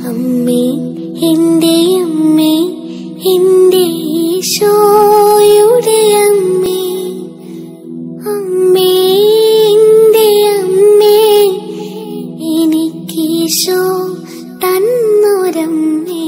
അമ്മേ എന്റെ അമ്മേ എന്റെ ഈശോയുടെ അമ്മേ അമ്മേ എന്റെ അമ്മേ എനിക്കീശോ തന്നൊരമ്മേ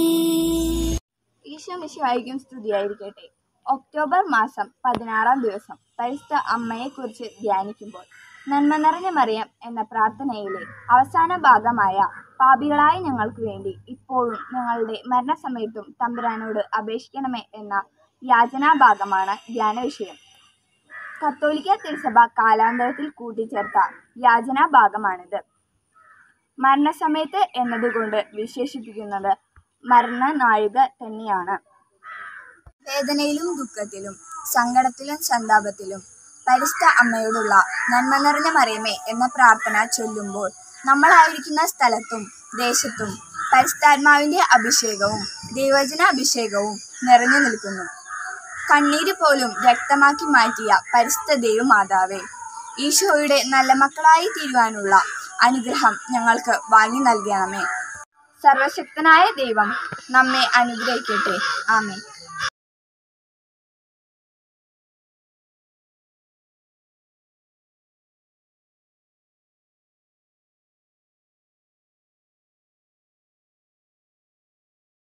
ഈശോ മിശിഹായിക്കും സ്തുതിയായിരിക്കട്ടെ ഒക്ടോബർ മാസം പതിനാറാം ദിവസം പരിശുദ്ധ അമ്മയെക്കുറിച്ച് ധ്യാനിക്കുമ്പോൾ നന്മ നിറഞ്ഞ മറിയം എന്ന പ്രാർത്ഥനയിലെ അവസാന ഭാഗമായ പാപികളായ ഞങ്ങൾക്ക് വേണ്ടി ഇപ്പോഴും ഞങ്ങളുടെ മരണസമയത്തും തമ്പുരാനോട് അപേക്ഷിക്കണമേ എന്ന യാചനാ ഭാഗമാണ് ധ്യാന വിഷയം കത്തോലിക്ക തിരുസഭ കാലാന്തരത്തിൽ കൂട്ടിച്ചേർത്ത യാചനാ ഭാഗമാണിത് മരണസമയത്ത് എന്നതുകൊണ്ട് വിശേഷിപ്പിക്കുന്നത് മരണനാഴിക തന്നെയാണ് വേദനയിലും ദുഃഖത്തിലും സങ്കടത്തിലും സന്താപത്തിലും പരിസ്ഥ അമ്മയോടുള്ള നന്മ നിറഞ്ഞ മറിയമേ എന്ന പ്രാർത്ഥന ചൊല്ലുമ്പോൾ നമ്മളായിരിക്കുന്ന സ്ഥലത്തും ദേശത്തും പരിസ്ഥാത്മാവിന്റെ അഭിഷേകവും ദൈവജന അഭിഷേകവും നിറഞ്ഞു നിൽക്കുന്നു കണ്ണീര് പോലും രക്തമാക്കി മാറ്റിയ പരിസ്ഥ ദൈവമാതാവേ ഈശോയുടെ നല്ല മക്കളായി തീരുവാനുള്ള അനുഗ്രഹം ഞങ്ങൾക്ക് വാങ്ങി നൽകണമേ സർവശക്തനായ ദൈവം നമ്മെ അനുഗ്രഹിക്കട്ടെ ആമേ